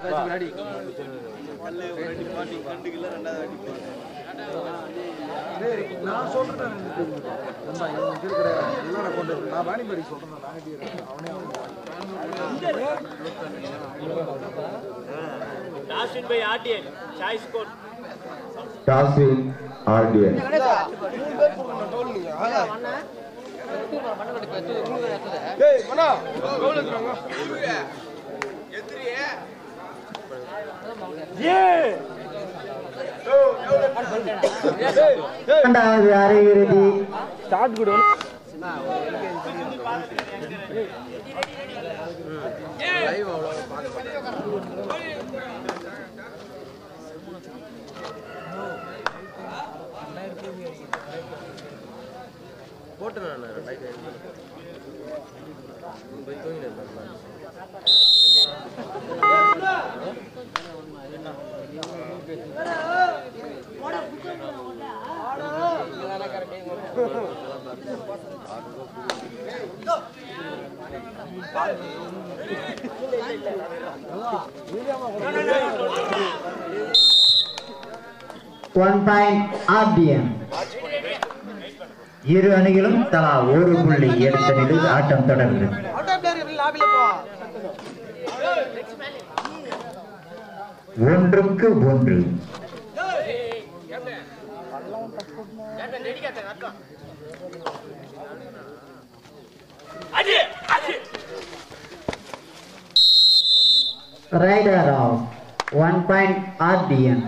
நான் சொல்றேன் நண்பா இவன் இருக்கிற உள்ளார கொண்டு நான் வாணிபடி சொல்றேன் நான் கட்டி அவனே Last win by RTL. Chai scored. டாஸில் ஆர்டிஎன் இரண்டாவது அரையிறுதி ஒன் பாயிண்ட் ஆர்டிஎன் இரு அணிகளும் தலா ஒரு புள்ளி எடுத்த நிலையில் ஆட்டம் தொடர்கிறது ஒன்றுக்கு ஒன்று raider off one point RTN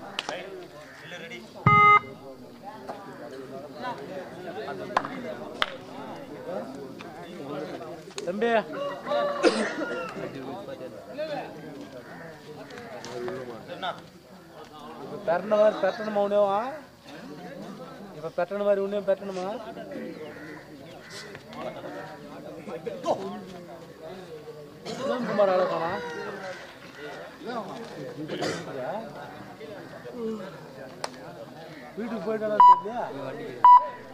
தம்பி పెట్టిన వారు పెట్టడమా ఉండేవా ఇప్పుడు పెట్టిన వారి ఉండే పెట్టడమా குமார் அழகானா வீட்டுக்கு போயிட்டானா தெரியல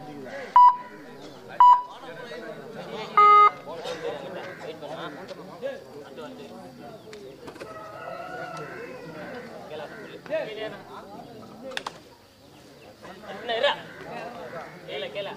கேள கேள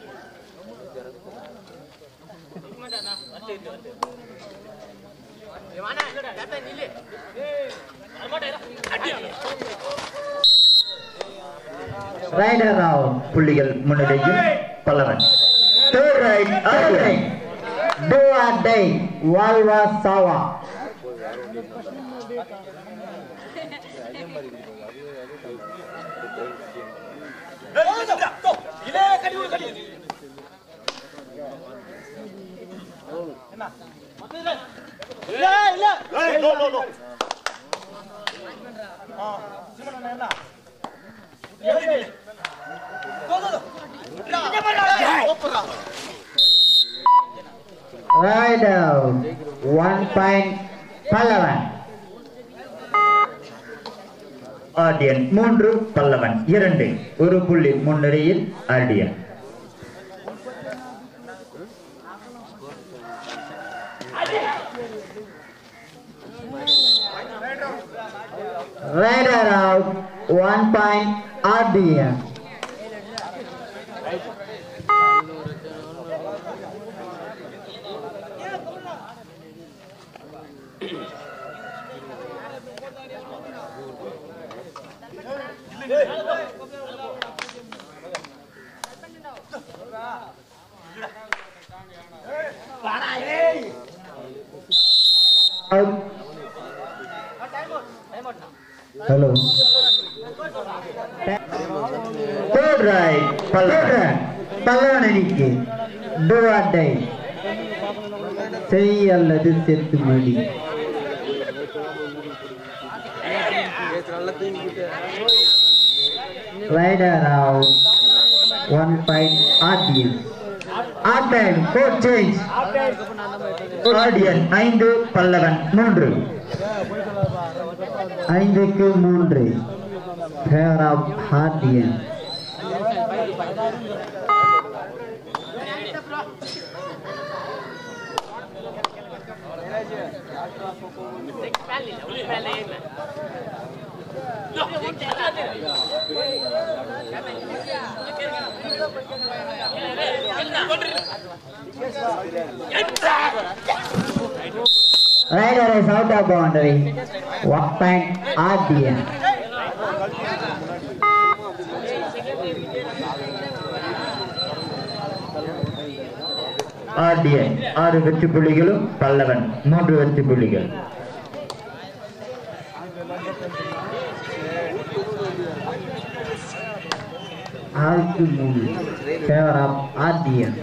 ரைடர் ஆஃப் புள்ளிகள் முன்னிலையில் Pallavan third raid RTN do or die வால்வா சாவா raider one point Pallavan RTN மூன்று பல்லவன் இரண்டு ஒரு புள்ளி முன்னிலையில் RTN raider out one point RTN out. Hello. Third right. Pallvan. Pallvan அணிக்கு do or die. செய் அல்லது செத்து மடி raider out one point RTN RTN four change RTN ஐந்து பல்லவன் மூன்று ஐந்துக்கு மூன்று பேர் of RTN Rider is out of boundary. One point RDN. RDN ஆறு வெற்றி புள்ளிகளும் பல்லவன் மூன்று வெற்றி புள்ளிகள் ஆறு மூணு ஃபேவர் ஆஃப் ஆர்டிஎன்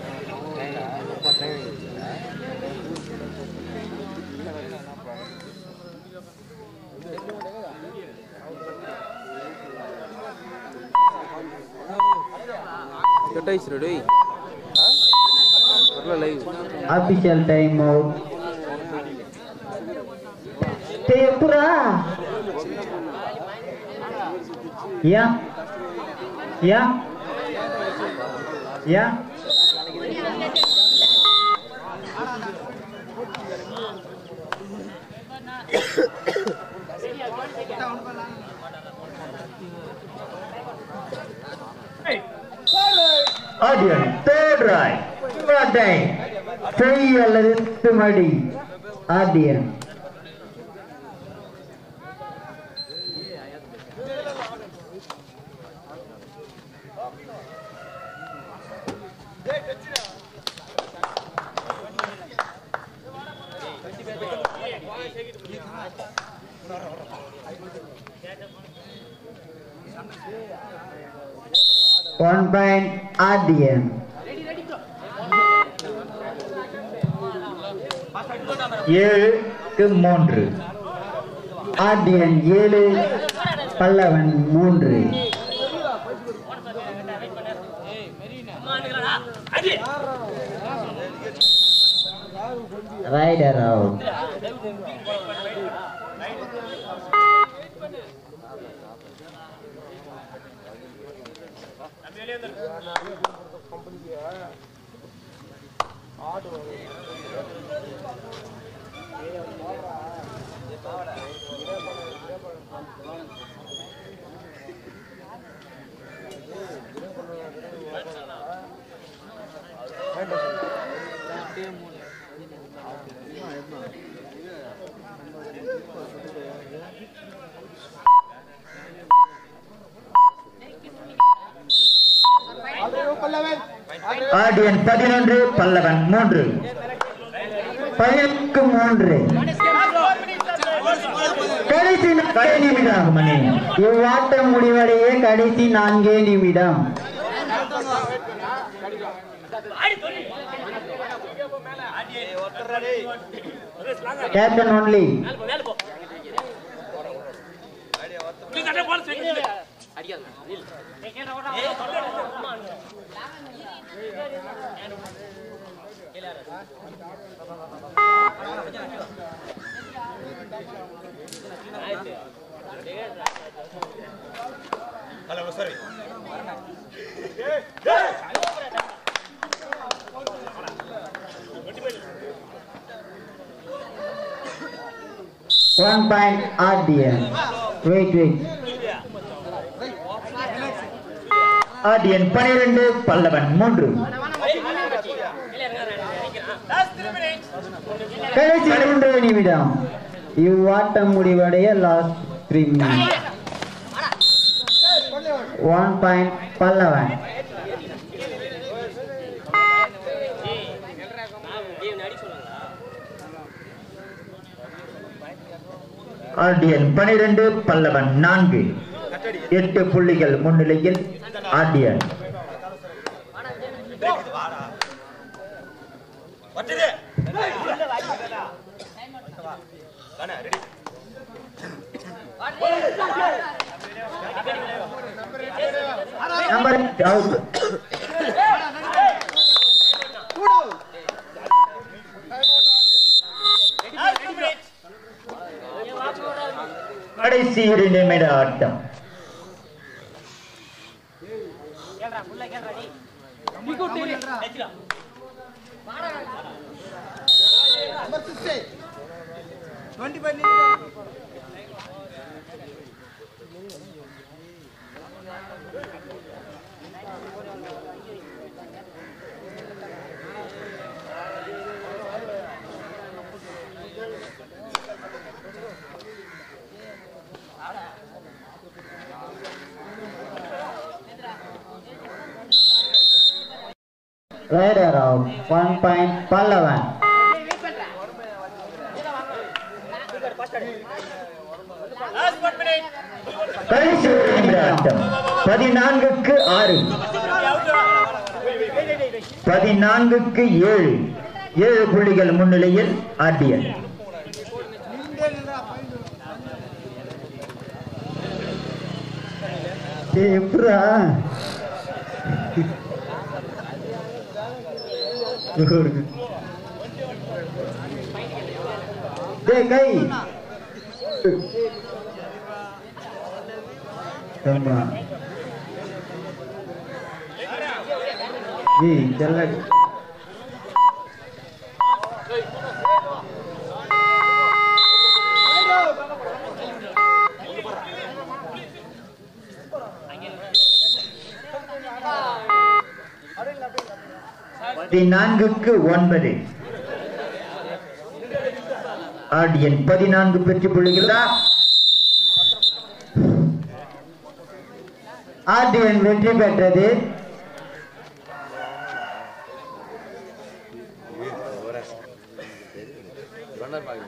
கட்டாயிச்சு ரெடி வரல லைவ் அபிஷியல் டைம் அவுட் எப்படா ஏன் ஏன் ஏன் ஆடியன் தேர்ட் ராய் டைம் செய் அல்லது துமடி ஆடியன் ஒன் பாயிண்ட் ஆடியன் ஏழுக்கு மூன்று ஆடியன் ஏழு பல்லவன் மூன்று ரைடர் அவுட் ஆடியன் பதினொன்று பல்லவன் மூன்று பதினெட்டு மூன்று கடைசி நான்கே நிமிடம் மணி இவ்வாட்டம் முடிவடைய கடைசி நான்கே நிமிடம் captain only one point RTN wait wait RTN பனிரெண்டு பல்லவன் மூன்று கடைசி மூன்று நிமிடம் இவ்வாட்டம் முடிவடைய last three minute one point Pallavan RTN பனிரெண்டு பல்லவன் நான்கு எட்டு புள்ளிகள் முன்னிலையில் ஆர்டிஎன் நம்பர் அவுட் கடைசி இரு நிமிட ஆட்டம் Rider out. One point Pallavan. Last one minute கடைசி ஒரு நிமிட ஆட்டம் பதினான்குக்கு ஆறு பதினான்குக்கு ஏழு ஏழு புள்ளிகள் முன்னிலையில் ஆர்டிஎல் எப்படா டேய் கை ஆமா ஏய் செல்ல பதினான்குக்கு ஒன்பது ஆடியன் பதினான்கு பெற்று புள்ளிகளா ஆர்டிஎன் வெற்றி பெற்றது ரன்னர் பாக்க